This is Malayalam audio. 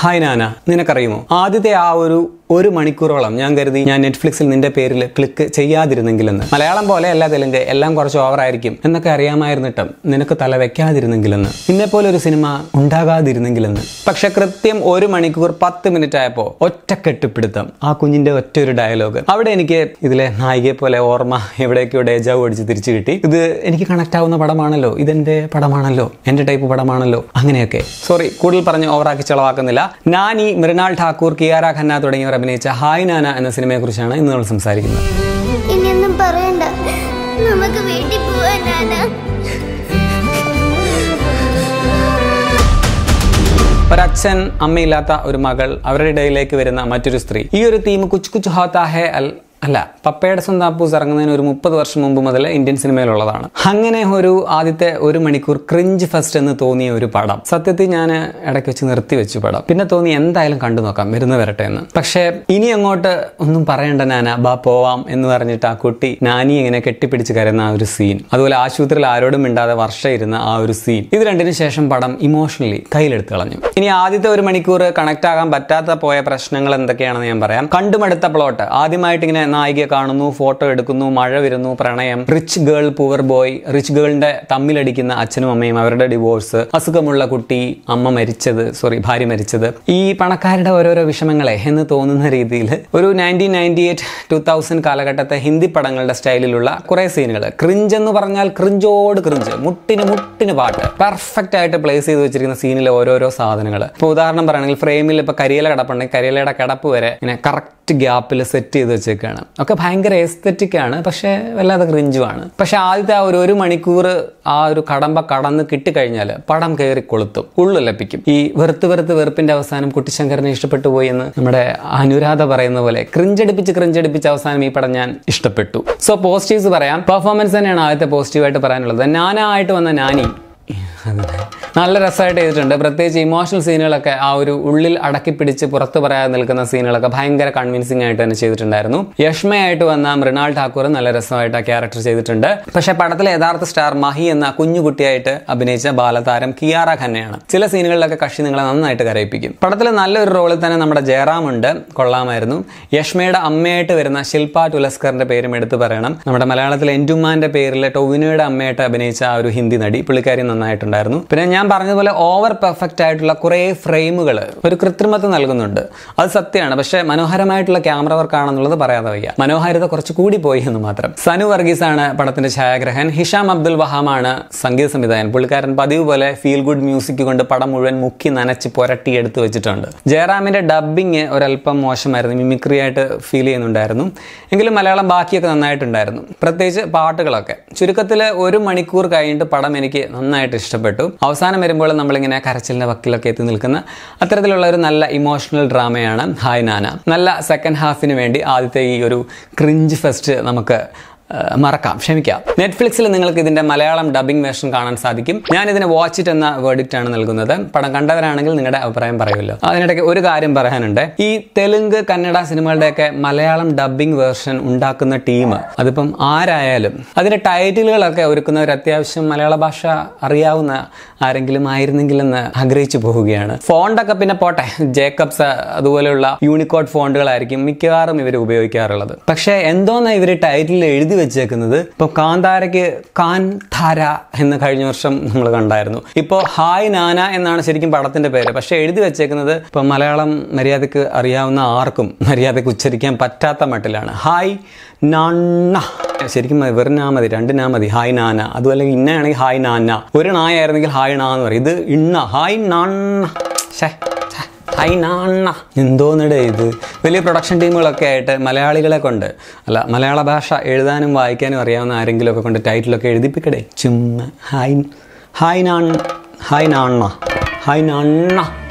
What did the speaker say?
ഹായ് നാന നിനക്കറിയുമോ ആദ്യത്തെ ആ ഒരു ഒരു മണിക്കൂറോളം ഞാൻ കരുതി ഞാൻ നെറ്റ്ഫ്ലിക്സിൽ നിന്റെ പേരിൽ ക്ലിക്ക് ചെയ്യാതിരുന്നെങ്കിലെന്ന് മലയാളം പോലെ അല്ല തെലുങ്ക് എല്ലാം കുറച്ച് ഓവറായിരിക്കും എന്നൊക്കെ അറിയാമായിരുന്നിട്ടും നിനക്ക് തല വെക്കാതിരുന്നെങ്കിലെന്ന് നിന്നെ പോലെ ഒരു സിനിമ ഉണ്ടാകാതിരുന്നെങ്കിലെന്ന് പക്ഷെ കൃത്യം ഒരു മണിക്കൂർ പത്ത് മിനിറ്റ് ആയപ്പോൾ ഒറ്റ കെട്ടിപ്പിടുത്തം ആ കുഞ്ഞിന്റെ ഒറ്റ ഒരു ഡയലോഗ് അവിടെ എനിക്ക് ഇതിലെ നായികയെ പോലെ ഓർമ്മ എവിടേക്കോ ഡേജാവ് അടിച്ച് തിരിച്ചു കിട്ടി ഇത് എനിക്ക് കണക്ട് ആവുന്ന പടമാണല്ലോ ഇതെന്റെ പടമാണല്ലോ എന്റെ ടൈപ്പ് പടമാണല്ലോ അങ്ങനെയൊക്കെ സോറി കൂടുതൽ പറഞ്ഞ് ഓവറാക്കി ചെലവാക്കുന്നില്ല നാനി മൃണാൾ ഠാക്കൂർ കിയാര ഖന്ന തുടങ്ങിയവർ അഭിനയിച്ച ഹായ് നാന എന്ന സിനിമയെക്കുറിച്ചാണ് ഇന്ന് നമ്മൾ സംസാരിക്കുന്നത് ഇനിയൊന്നും പറയണ്ട നമുക്ക് വീട്ടിൽ പോവാനാണ് ഒരച്ഛൻ അമ്മയില്ലാത്ത ഒരു മകൾ അവരുടെ ഇടയിലേക്ക് വരുന്ന മറ്റൊരു സ്ത്രീ ഈ ഒരു തീം കുച്ച് കുച്ച് ഹോത്താ ഹെ അൽ അല്ല പപ്പയുടെ സ്വന്തം അപ്പൂസ് ഇറങ്ങുന്നതിന് ഒരു മുപ്പത് വർഷം മുമ്പ് മുതൽ ഇന്ത്യൻ സിനിമയിലുള്ളതാണ് അങ്ങനെ ഒരു ആദ്യത്തെ ഒരു മണിക്കൂർ ക്രിഞ്ച് ഫസ്റ്റ് എന്ന് തോന്നിയ ഒരു പടം സത്യത്തിൽ ഞാൻ ഇടയ്ക്ക് വെച്ച് നിർത്തി വെച്ചു പടം പിന്നെ തോന്നി എന്തായാലും കണ്ടു നോക്കാം വരുന്ന വരട്ടെ എന്ന് പക്ഷേ ഇനി അങ്ങോട്ട് ഒന്നും പറയണ്ട നാന ബാ പോവാം എന്ന് പറഞ്ഞിട്ട് ആ കുട്ടി നാനി ഇങ്ങനെ കെട്ടിപ്പിടിച്ച് കരുന്ന ആ ഒരു സീൻ അതുപോലെ ആശുപത്രിയിൽ ആരോടും മിണ്ടാതെ വർഷം ഇരുന്ന ആ ഒരു സീൻ ഇത് രണ്ടിന് ശേഷം പടം ഇമോഷണലി കയ്യിലെടുത്ത് കളഞ്ഞു ഇനി ആദ്യത്തെ ഒരു മണിക്കൂർ കണക്ട് ആകാൻ പറ്റാത്ത പോയ പ്രശ്നങ്ങൾ എന്തൊക്കെയാണെന്ന് ഞാൻ പറയാം കണ്ടുമടുത്ത പ്ലോട്ട് ആദ്യമായിട്ട് ഇങ്ങനെ നായികയെ കാണുന്നു ഫോട്ടോ എടുക്കുന്നു മഴ വരുന്നു പ്രണയം rich girl poor boy rich ഗേളിന്റെ തമ്മിലടിക്കുന്ന അച്ഛനും അമ്മയും അവരുടെ ഡിവോഴ്സ് അസുഖമുള്ള കുട്ടി അമ്മ മരിച്ചത് സോറി ഭാര്യ മരിച്ചത് ഈ പണക്കാരുടെ ഓരോരോ വിഷമങ്ങളെ എന്ന് തോന്നുന്ന രീതിയിൽ ഒരു nineteen ninety eight two thousand കാലഘട്ടത്തെ ഹിന്ദി പടങ്ങളുടെ സ്റ്റൈലിലുള്ള കുറെ സീനുകൾ ക്രിഞ്ച് എന്ന് പറഞ്ഞാൽ ക്രിഞ്ചോട് ക്രിഞ്ച് മുട്ടിന് മുട്ടിന് പാട്ട് പെർഫെക്റ്റ് ആയിട്ട് പ്ലേസ് ചെയ്ത് വെച്ചിരിക്കുന്ന സീനിലെ ഓരോരോ സാധനങ്ങൾ ഇപ്പോൾ ഉദാഹരണം പറയുകയാണെങ്കിൽ ഫ്രെയിമിൽ ഇപ്പോൾ കരിയില കിടപ്പുണ്ടെങ്കിൽ കരിയിലയുടെ കിടപ്പ് വരെ ഇങ്ങനെ കറക്റ്റ് ഗ്യാപ്പിൽ സെറ്റ് ചെയ്ത് വെച്ചേക്കാണ് ഒക്കെ ഭയങ്കര എസ്തെറ്റിക് ആണ് പക്ഷേ വല്ലാതെ ക്രിഞ്ചുമാണ് പക്ഷെ ആദ്യത്തെ ആ ഒരു ഒരു മണിക്കൂർ ആ ഒരു കടമ്പ കടന്ന് കിട്ടിക്കഴിഞ്ഞാൽ പടം കയറി കൊളുത്തും ഉള്ളു ലപ്പിക്കും ഈ വെറുത്ത് വെറുത്ത് വെറുപ്പിന്റെ അവസാനം കുട്ടിശങ്കരനെ ഇഷ്ടപ്പെട്ടു പോയി എന്ന് നമ്മുടെ അനുരാധ പറയുന്ന പോലെ ക്രിഞ്ചടിപ്പിച്ച് ക്രിഞ്ചടിപ്പിച്ച് അവസാനം ഈ പടം ഞാൻ ഇഷ്ടപ്പെട്ടു സോ പോസിറ്റീവ്സ് പറയാം പെർഫോമൻസ് തന്നെയാണ് ആദ്യത്തെ പോസിറ്റീവായിട്ട് പറയാനുള്ളത് നാനായിട്ട് വന്ന നാനി അതന്നെ. നല്ല രസമായിട്ട് ചെയ്തിട്ടുണ്ട് പ്രത്യേകിച്ച് ഇമോഷണൽ സീനുകളൊക്കെ ആ ഒരു ഉള്ളിൽ അടക്കി പിടിച്ച് പുറത്ത് പറയാതെ നിൽക്കുന്ന സീനുകളൊക്കെ ഭയങ്കര കൺവിൻസിംഗ് ആയിട്ട് തന്നെ ചെയ്തിട്ടുണ്ടായിരുന്നു യഷ്മയായിട്ട് വന്ന മൃണാൾ ഠാക്കൂർ നല്ല രസമായിട്ട് ആ ക്യാരക്ടർ ചെയ്തിട്ടുണ്ട് പക്ഷേ പടത്തിലെ യഥാർത്ഥ സ്റ്റാർ മഹി എന്ന കുഞ്ഞുകുട്ടിയായിട്ട് അഭിനയിച്ച ബാലതാരം കിയാറ ഖന്നയാണ് ചില സീനുകളിലൊക്കെ കക്ഷി നിങ്ങളെ നന്നായിട്ട് കരയിപ്പിക്കും പടത്തിൽ നല്ലൊരു റോളിൽ തന്നെ നമ്മുടെ ജയറാം ഉണ്ട് കൊള്ളാമായിരുന്നു യഷ്മയുടെ അമ്മയായിട്ട് വരുന്ന ശില്പ ടുലസ്കറിന്റെ പേരും എടുത്തു പറയണം നമ്മുടെ മലയാളത്തിലെ എൻറ്റുമാന്റെ പേരിൽ ടൊവിനോയുടെ അമ്മയായിട്ട് അഭിനയിച്ച ആ ഒരു ഹിന്ദി നടി പുള്ളിക്കാരി നന്നായിട്ടുണ്ടായിരുന്നു പിന്നെ ഞാൻ പറഞ്ഞതുപോലെ ഓവർ പെർഫെക്റ്റ് ആയിട്ടുള്ള കുറേ ഫ്രെയിമുകൾ ഒരു കൃത്രിമത്വം നൽകുന്നുണ്ട് അത് സത്യമാണ് പക്ഷേ മനോഹരമായിട്ടുള്ള ക്യാമറ വർക്ക് ആണെന്നുള്ളത് പറയാതെ വയ്യ മനോഹാരിത കുറച്ച് കൂടി പോയി എന്ന് മാത്രം സനു വർഗീസ് ആണ് പടത്തിന്റെ ഛായാഗ്രഹൻ ഹിഷാം അബ്ദുൽ വഹാമാണ് സംഗീത സംവിധായകൻ പുള്ളിക്കാരൻ പതിവ് പോലെ ഫീൽ ഗുഡ് മ്യൂസിക് കൊണ്ട് പടം മുഴുവൻ മുക്കി നനച്ച് പുരട്ടി എടുത്തു വെച്ചിട്ടുണ്ട് ജയറാമിന്റെ ഡബ്ബിങ് ഒരല്പം മോശമായിരുന്നു മിമിക്രി ആയിട്ട് ഫീൽ ചെയ്യുന്നുണ്ടായിരുന്നു എങ്കിലും മലയാളം ബാക്കിയൊക്കെ നന്നായിട്ടുണ്ടായിരുന്നു പ്രത്യേകിച്ച് പാട്ടുകളൊക്കെ ചുരുക്കത്തിൽ ഒരു മണിക്കൂർ കഴിഞ്ഞിട്ട് പടം എനിക്ക് നന്നായിട്ട് ഇഷ്ടപ്പെട്ടു അവസാനം വരുമ്പോൾ നമ്മളിങ്ങനെ കരച്ചിലിന്റെ വക്കിലൊക്കെ എത്തി നിൽക്കുന്ന അത്തരത്തിലുള്ള ഒരു നല്ല ഇമോഷണൽ ഡ്രാമയാണ് ഹായ് നാന നല്ല സെക്കൻഡ് ഹാഫിന് വേണ്ടി ആദ്യത്തെ ഈ ഒരു ക്രിഞ്ച് ഫെസ്റ്റ് നമുക്ക് ആ, മറക്കാം ക്ഷമിക്കാം നെറ്റ്ഫ്ലിക്സിൽ നിങ്ങൾക്ക് ഇതിന്റെ മലയാളം ഡബിംഗ് വേർഷൻ കാണാൻ സാധിക്കും ഞാൻ ഇതിന് വാച്ച് ഇറ്റ് എന്ന വേർഡിക്റ്റ് ആണ് നൽകുന്നത് പടം കണ്ടവരാണെങ്കിൽ നിങ്ങളുടെ അഭിപ്രായം പറയുമല്ലോ അതിനിടയ്ക്ക് ഒരു കാര്യം പറയാനുണ്ട് ഈ തെലുങ്ക് കന്നഡ സിനിമകളുടെയൊക്കെ മലയാളം ഡബിംഗ് വേർഷൻ ഉണ്ടാക്കുന്ന ടീം അതിപ്പം ആരായാലും അതിന്റെ ടൈറ്റിലുകളൊക്കെ ഒരുക്കുന്നവർ അത്യാവശ്യം മലയാള ഭാഷ അറിയാവുന്ന ആരെങ്കിലും ആയിരുന്നെങ്കിലെന്ന് ആഗ്രഹിച്ചു പോവുകയാണ് ഫോണ്ടൊക്കെ പിന്നെ പോട്ടെ ജേക്കബ്സ് അതുപോലെയുള്ള യൂണിക്കോഡ് ഫോണ്ടുകളായിരിക്കും മിക്കവാറും ഇവർ ഉപയോഗിക്കാറുള്ളത് പക്ഷേ എന്തോന്നാ ഇവർ ടൈറ്റിൽ എഴുതി വെച്ചേക്കുന്നത് ഇപ്പൊ കാന്താരയ്ക്ക് കാൻധാര എന്ന് കഴിഞ്ഞ വർഷം നമ്മൾ കണ്ടായിരുന്നു ഇപ്പോൾ ഹായ് നാന എന്നാണ് ശരിക്കും പടത്തിന്റെ പേര് പക്ഷെ എഴുതി വെച്ചേക്കുന്നത് ഇപ്പൊ മലയാളം മര്യാദക്ക് അറിയാവുന്ന ആർക്കും മര്യാദക്ക് ഉച്ചരിക്കാൻ പറ്റാത്ത മട്ടിലാണ് ഹായ് നാന്ന ശരിക്കും വെറും നാ മതി രണ്ട് നാ മതി ഹായ് നാന അതുപോലെ ഇന്നയാണെങ്കിൽ ഹായ് നാന്ന ഒരു നായായിരുന്നെങ്കിൽ ഹായ് നാ എന്ന് പറയും ഇത് ഇണ്ണ ഹായ് നാന്ന ഷേ ഹായ് നാണ്ണ എന്തോന്നിടെ ഇത് വലിയ പ്രൊഡക്ഷൻ ടീമുകളൊക്കെ ആയിട്ട് മലയാളികളെ കൊണ്ട് അല്ല മലയാള ഭാഷ എഴുതാനും വായിക്കാനും അറിയാവുന്ന ആരെങ്കിലുമൊക്കെ കൊണ്ട് ടൈറ്റിലൊക്കെ എഴുതിപ്പിക്കടേ ചുമ്മാ ഹായ് ഹായ് നാൺ ഹായ് നാണ്ണ ഹായ് നാണ്ണ